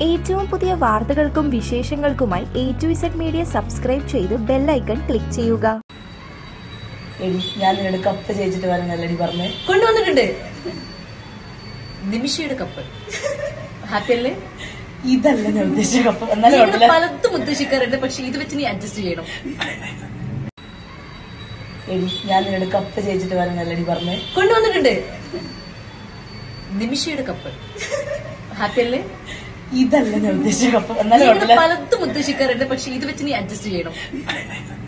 ഏറ്റവും പുതിയ വാർത്തകൾക്കും വിശേഷങ്ങൾക്കുമായി A to Z media subscribe ചെയ്ത് ബെല്ലൈക്കൺ ക്ലിക്ക് ചെയ്യുക എടി ഞാൻ നിന്നോട് കപ്പ് ചേച്ചിട്ട് വരാനല്ലടി പറഞ്ഞേ കൊണ്ടുവന്നിട്ടുണ്ട് നിമിഷയുടെ കപ്പ് ഹാപ്പി അല്ലേ ഇതല്ല ഞാൻ ഉദ്ദേശിച്ച കപ്പ് എന്നാലും ഇവിടെ കുഴപ്പമില്ല പലതും ഉദ്ദേശിക്കാറുണ്ട് പക്ഷെ ഇത് വെച്ച് നീ അഡ്ജസ്റ്റ് ചെയ്യണം എടി ഞാൻ നിന്നോട് കപ്പ് ചേച്ചിട്ട് വരാനല്ലടി പറഞ്ഞേ കൊണ്ടുവന്നിട്ടുണ്ട് നിമിഷയുടെ കപ്പ് ഹാപ്പി അല്ലേ ഇതല്ല ഞാൻ ഉദ്ദേശിച്ച കപ്പ് എന്നാലും ഇവിടെ കുഴപ്പമില്ല പലതും ഉദ്ദേശിക്കാറുണ്ട് പക്ഷെ ഇത് വെച്ച് നീ അഡ്ജസ്റ്റ് ചെയ്യണം